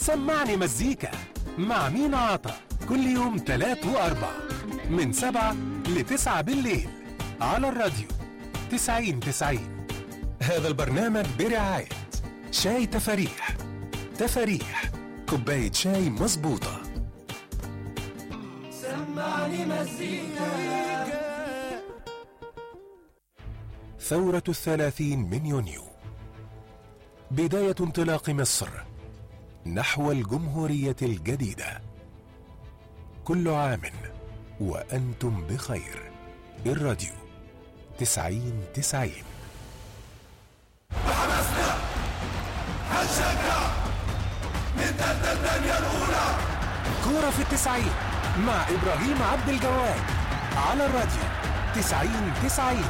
سمعني مزيكا مع مين عطا كل يوم تلات وأربع من سبعة لتسعة بالليل على الراديو تسعين تسعين هذا البرنامج برعاية شاي تفاريح تفاريح كوباية شاي مظبوطة سمعني مزيكا ثورة الثلاثين من يونيو بداية انطلاق مصر نحو الجمهورية الجديدة كل عام وأنتم بخير الراديو تسعين تسعين بحماسنا هنشجع نتقدم الدنيا الأولى كورة في التسعين مع إبراهيم عبد الجواد على الراديو تسعين تسعين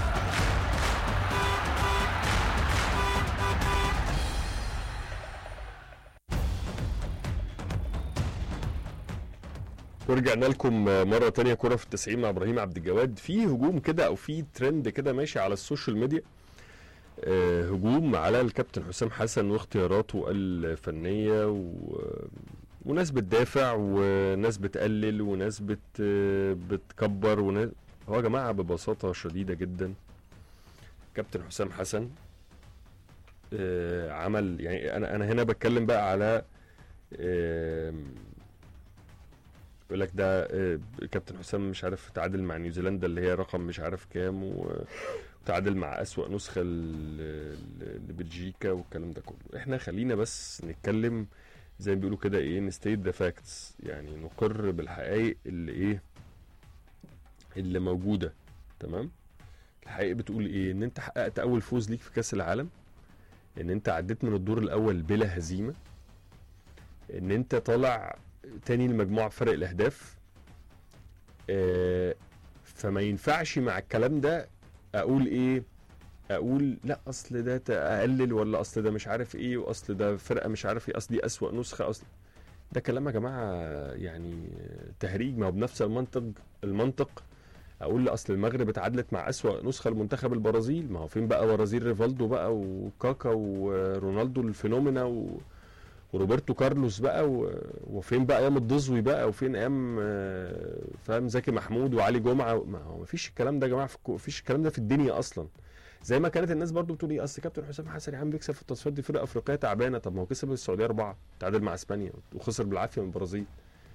ورجعنا لكم مرة تانية كرة في التسعين مع إبراهيم عبد الجواد في هجوم كده أو في ترند كده ماشي على السوشيال ميديا آه، هجوم على الكابتن حسام حسن واختياراته الفنية و... وناس بتدافع وناس بتقلل وناس بت... بتكبر وناس هو يا جماعة ببساطة شديدة جدا كابتن حسام حسن آه، عمل يعني أنا أنا هنا بتكلم بقى على آم، يقول لك ده آه، كابتن حسام مش عارف تعادل مع نيوزيلندا اللي هي رقم مش عارف كام و- وتعادل مع أسوأ نسخة ل- ل- لبلجيكا والكلام ده كله احنا خلينا بس نتكلم زي ما بيقولوا كده ايه نستيت ذا فاكتس يعني نقر بالحقائق اللي ايه اللي موجودة تمام الحقائق بتقول ايه ان انت حققت اول فوز ليك في كأس العالم ان انت عديت من الدور الاول بلا هزيمة ان انت طالع تاني المجموعة بفرق الاهداف آه، فما ينفعش مع الكلام ده اقول ايه اقول لا اصل ده ت- اقلل ولا اصل ده مش عارف ايه واصل ده فرقه مش عارف ايه اصل دي اسوأ نسخه اصل ده كلام يا جماعه يعني تهريج ما هو بنفس المنطق المنطق اقول لا اصل المغرب اتعادلت مع اسوأ نسخه لمنتخب البرازيل ما هو فين بقى برازيل ريفالدو بقى وكاكا ورونالدو الفينومينا و... وروبرتو كارلوس بقى و... وفين بقى ايام الدزوي بقى وفين ايام آه، فاهم زكي محمود وعلي جمعه ما هو مفيش الكلام ده يا جماعه في الكو... مفيش الكلام ده في الدنيا اصلا زي ما كانت الناس برضو بتقول ايه اصل كابتن حسام حسن يا عم بيكسب في التصفيات دي فرقه افريقيه تعبانه طب ما هو كسب السعوديه اربعه تعادل مع اسبانيا وخسر بالعافيه من البرازيل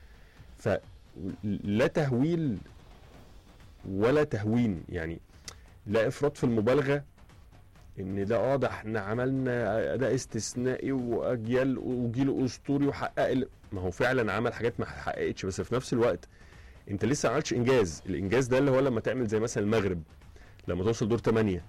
فلا تهويل ولا تهوين يعني لا افراط في المبالغه ان ده اه ده احنا عملنا اداء استثنائي واجيال وجيل اسطوري وحقق ال- ما هو فعلا عمل حاجات ما حققتش بس في نفس الوقت انت لسه ما عملتش انجاز الانجاز ده اللي هو لما تعمل زي مثلا المغرب لما توصل دور 8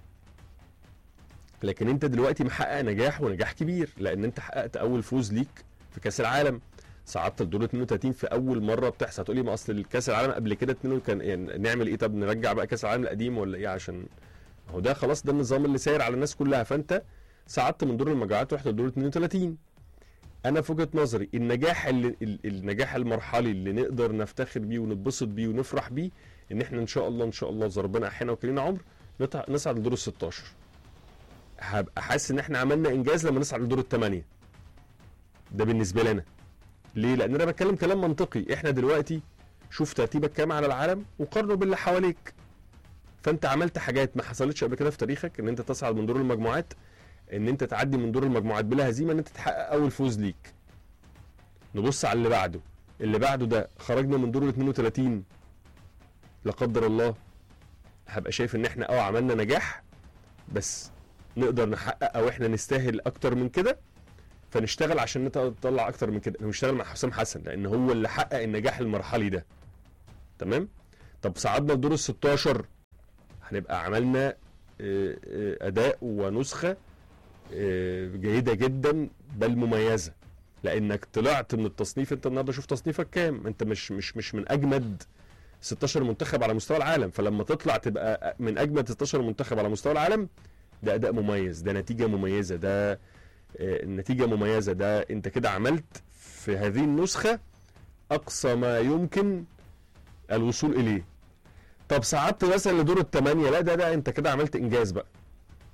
لكن انت دلوقتي محقق نجاح ونجاح كبير لان انت حققت اول فوز ليك في كاس العالم صعدت لدور 32 في اول مره بتحصل هتقولي ما اصل الكاس العالم قبل كده 2 كان يعني نعمل ايه طب نرجع بقى كاس العالم القديم ولا ايه عشان هو ده خلاص ده النظام اللي ساير على الناس كلها فانت صعدت من دور المجموعات رحت لدور 32 انا في وجهه نظري النجاح اللي ال- النجاح المرحلي اللي نقدر نفتخر بيه ونتبسط بيه ونفرح بيه ان احنا ان شاء الله ان شاء الله اذا ربنا احيانا وكلنا عمر نطع- نصعد لدور ال 16 هبقى حاسس ان احنا عملنا انجاز لما نصعد لدور الثمانيه ده بالنسبه لنا ليه لان انا بتكلم كلام منطقي احنا دلوقتي شوف ترتيبك كام على العالم وقارنه باللي حواليك فانت عملت حاجات ما حصلتش قبل كده في تاريخك ان انت تصعد من دور المجموعات ان انت تعدي من دور المجموعات بلا هزيمه ان انت تحقق اول فوز ليك نبص على اللي بعده اللي بعده ده خرجنا من دور ال 32 لا قدر الله هبقى شايف ان احنا اه عملنا نجاح بس نقدر نحقق او احنا نستاهل اكتر من كده فنشتغل عشان نط- نطلع اكتر من كده نشتغل مع حسام حسن لان هو اللي حقق النجاح المرحلي ده تمام طب صعدنا لدور ال 16 هنبقى عملنا آه، آه، اداء ونسخه آه، جيده جدا بل مميزه لانك طلعت من التصنيف انت النهارده شوف تصنيفك كام انت مش مش مش من اجمد 16 منتخب على مستوى العالم فلما تطلع تبقى من اجمد 16 منتخب على مستوى العالم ده اداء مميز ده نتيجه مميزه ده آه، نتيجه مميزه ده انت كده عملت في هذه النسخه اقصى ما يمكن الوصول اليه طب صعدت مثلا لدور الثمانيه لا ده ده انت كده عملت انجاز بقى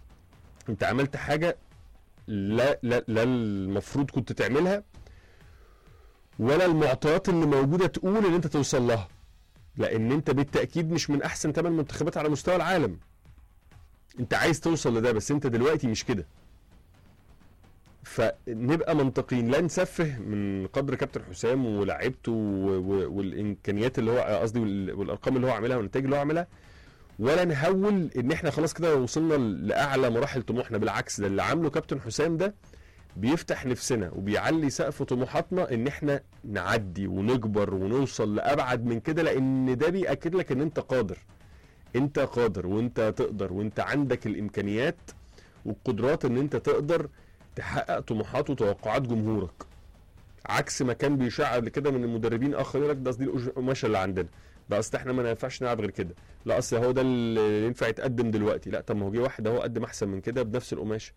انت عملت حاجه لا لا لا المفروض كنت تعملها ولا المعطيات اللي موجوده تقول ان انت توصل لها لان انت بالتاكيد مش من احسن 8 منتخبات على مستوى العالم انت عايز توصل لده بس انت دلوقتي مش كده فنبقى منطقيين لا نسفه من قدر كابتن حسام ولاعيبته و- و- والامكانيات اللي هو قصدي وال- والارقام اللي هو عاملها والنتائج اللي هو عاملها ولا نهول ان احنا خلاص كده وصلنا لاعلى مراحل طموحنا بالعكس ده اللي عامله كابتن حسام ده بيفتح نفسنا وبيعلي سقف طموحاتنا ان احنا نعدي ونكبر ونوصل لابعد من كده لان ده بياكد لك ان انت قادر انت قادر وانت تقدر وانت عندك الامكانيات والقدرات ان انت تقدر تحقق طموحات وتوقعات جمهورك عكس ما كان بيشاع قبل كده من المدربين اخر يقول لك ده دي القماشه اللي عندنا ده اصل احنا ما ينفعش نلعب غير كده لا اصل هو ده اللي ينفع يتقدم دلوقتي لا طب ما هو جه واحد اهو قدم احسن من كده بنفس القماشه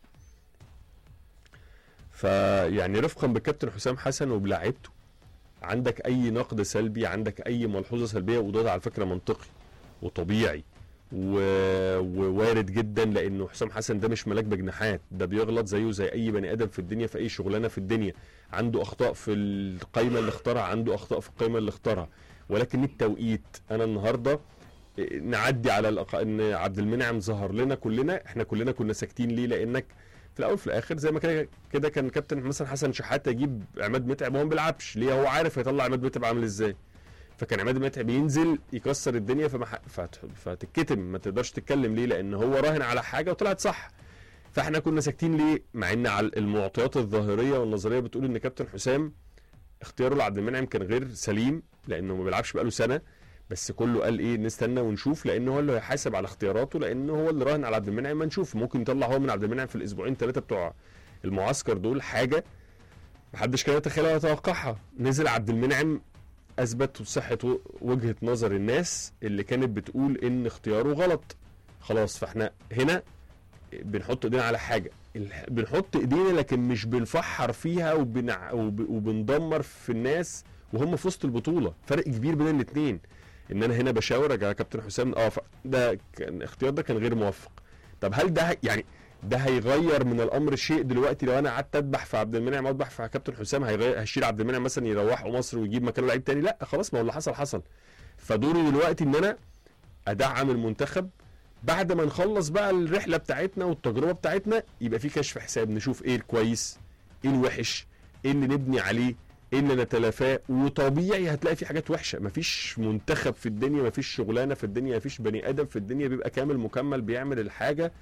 فيعني رفقا بالكابتن حسام حسن وبلاعيبته عندك اي نقد سلبي عندك اي ملحوظه سلبيه وده على فكره منطقي وطبيعي و... ووارد جدا لانه حسام حسن ده مش ملاك بجناحات ده بيغلط زيه زي اي بني ادم في الدنيا في اي شغلانه في الدنيا عنده اخطاء في القايمه اللي اختارها عنده اخطاء في القايمه اللي اختارها ولكن التوقيت انا النهارده نعدي على الأق... ان عبد المنعم ظهر لنا كلنا احنا كلنا كنا ساكتين ليه لانك في الاول في الاخر زي ما كده كده كان كابتن مثلا حسن شحاته يجيب عماد متعب وهو ما بيلعبش ليه هو عارف هيطلع عماد متعب عامل ازاي فكان عماد متعب ينزل يكسر الدنيا فما ح- فت- فتتكتم ما تقدرش تتكلم ليه لان هو راهن على حاجه وطلعت صح فاحنا كنا ساكتين ليه مع ان على المعطيات الظاهريه والنظريه بتقول ان كابتن حسام اختياره لعبد المنعم كان غير سليم لانه ما بيلعبش بقاله سنه بس كله قال ايه نستنى ونشوف لان هو اللي هيحاسب على اختياراته لان هو اللي راهن على عبد المنعم ما نشوف ممكن يطلع هو من عبد المنعم في الاسبوعين ثلاثه بتوع المعسكر دول حاجه محدش كان يتخيلها ويتوقعها نزل عبد المنعم اثبت صحه و- وجهه نظر الناس اللي كانت بتقول ان اختياره غلط خلاص فاحنا هنا بنحط ايدينا على حاجه الح- بنحط ايدينا لكن مش بنفحر فيها وبنع... وب... وبندمر في الناس وهم في وسط البطوله فرق كبير بين الاثنين ان انا هنا بشاور يا كابتن حسام اه ف- ده كان الاختيار ده كان غير موفق طب هل ده ه- يعني ده هيغير من الامر شيء دلوقتي لو انا قعدت اذبح في عبد المنعم واذبح في كابتن حسام هيغير هيشيل عبد المنعم مثلا يروحه مصر ويجيب مكانه لعيب تاني لا خلاص ما هو اللي حصل حصل فدوري دلوقتي ان انا ادعم المنتخب بعد ما نخلص بقى الرحله بتاعتنا والتجربه بتاعتنا يبقى في كشف حساب نشوف ايه الكويس ايه الوحش ايه اللي نبني عليه ايه اللي نتلافاه وطبيعي هتلاقي في حاجات وحشه مفيش منتخب في الدنيا مفيش شغلانه في الدنيا مفيش بني ادم في الدنيا بيبقى كامل مكمل بيعمل الحاجه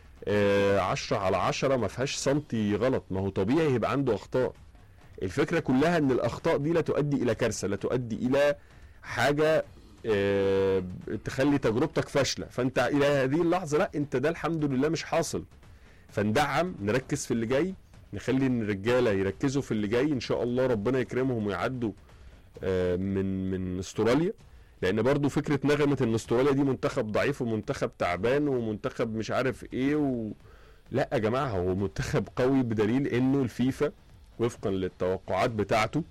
آه عشرة على عشرة ما فيهاش سنتي غلط ما هو طبيعي يبقى عنده اخطاء الفكره كلها ان الاخطاء دي لا تؤدي الى كارثه لا تؤدي الى حاجه آه، تخلي تجربتك فاشله فانت الى هذه اللحظه لا انت ده الحمد لله مش حاصل فندعم نركز في اللي جاي نخلي ان الرجاله يركزوا في اللي جاي ان شاء الله ربنا يكرمهم ويعدوا آه، من من استراليا لان برضو فكره نغمه ان استراليا دي منتخب ضعيف ومنتخب تعبان ومنتخب مش عارف ايه و... لا يا جماعه هو منتخب قوي بدليل انه الفيفا وفقا للتوقعات بتاعته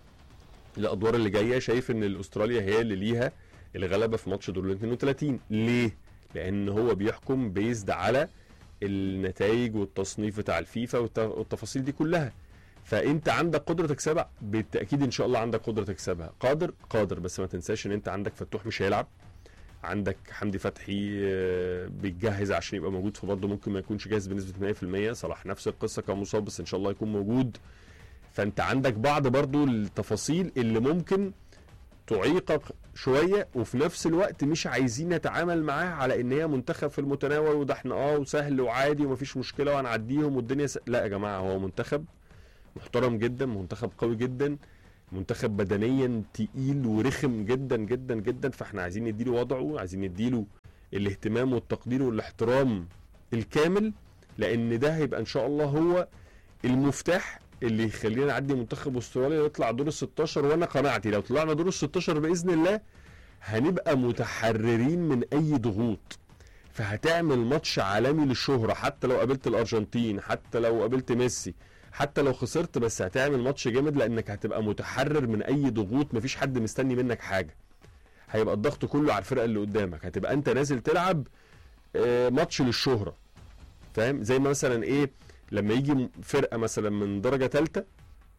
الادوار اللي جايه شايف ان استراليا هي اللي ليها الغلبه في ماتش دور ال 32 ليه؟ لان هو بيحكم بيزد على النتائج والتصنيف بتاع الفيفا والت- والتفاصيل دي كلها فانت عندك قدره تكسبها بالتاكيد ان شاء الله عندك قدره تكسبها قادر قادر بس ما تنساش ان انت عندك فتوح مش هيلعب عندك حمدي فتحي آه، بيتجهز عشان يبقى موجود فبرضه ممكن ما يكونش جاهز بنسبه 100% صلاح نفس القصه كان مصاب بس ان شاء الله يكون موجود فانت عندك بعض برضو التفاصيل اللي ممكن تعيقك شويه وفي نفس الوقت مش عايزين نتعامل معاها على ان هي منتخب في المتناول وده احنا اه وسهل وعادي ومفيش مشكله وهنعديهم والدنيا س... لا يا جماعه هو منتخب محترم جدا منتخب قوي جدا منتخب بدنيا تقيل ورخم جدا جدا جدا فاحنا عايزين نديله وضعه عايزين نديله الاهتمام والتقدير والاحترام الكامل لان ده هيبقى ان شاء الله هو المفتاح اللي يخلينا نعدي منتخب استراليا ويطلع دور ال 16 وانا قناعتي لو طلعنا دور ال 16 باذن الله هنبقى متحررين من اي ضغوط فهتعمل ماتش عالمي للشهرة حتى لو قابلت الارجنتين حتى لو قابلت ميسي حتى لو خسرت بس هتعمل ماتش جامد لانك هتبقى متحرر من اي ضغوط مفيش حد مستني منك حاجه هيبقى الضغط كله على الفرقه اللي قدامك هتبقى انت نازل تلعب آه، ماتش للشهره فاهم زي ما مثلا ايه لما يجي م- فرقه مثلا من درجه ثالثه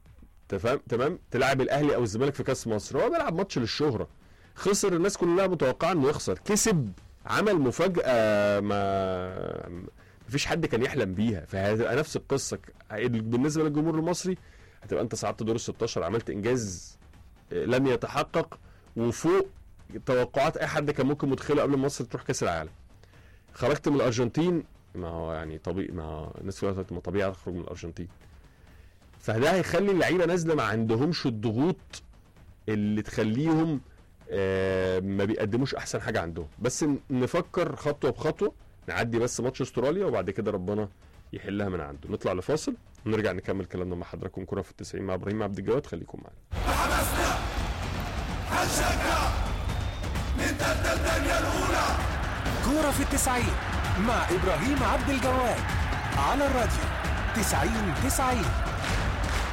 تمام تمام تلعب الاهلي او الزمالك في كاس مصر هو بيلعب ماتش للشهره خسر الناس كلها متوقعه انه يخسر كسب عمل مفاجاه ما مفيش حد كان يحلم بيها فهتبقى نفس القصه بالنسبه للجمهور المصري هتبقى انت صعدت دور ال 16 عملت انجاز لم يتحقق وفوق توقعات اي حد كان ممكن متخيله قبل مصر تروح كاس العالم خرجت من الارجنتين ما هو يعني طبيعي ما هو الناس كلها ما طبيعي اخرج من الارجنتين فده هيخلي اللعيبه نازله ما عندهمش الضغوط اللي تخليهم آه ما بيقدموش احسن حاجه عندهم بس نفكر خطوه بخطوه نعدي بس ماتش استراليا وبعد كده ربنا يحلها من عنده نطلع لفاصل ونرجع نكمل كلامنا مع حضراتكم كره في التسعين مع ابراهيم عبد الجواد خليكم معانا حماسنا هنشجع من تالتة الدنيا الأولى كورة في التسعين مع إبراهيم عبد الجواد على الراديو تسعين تسعين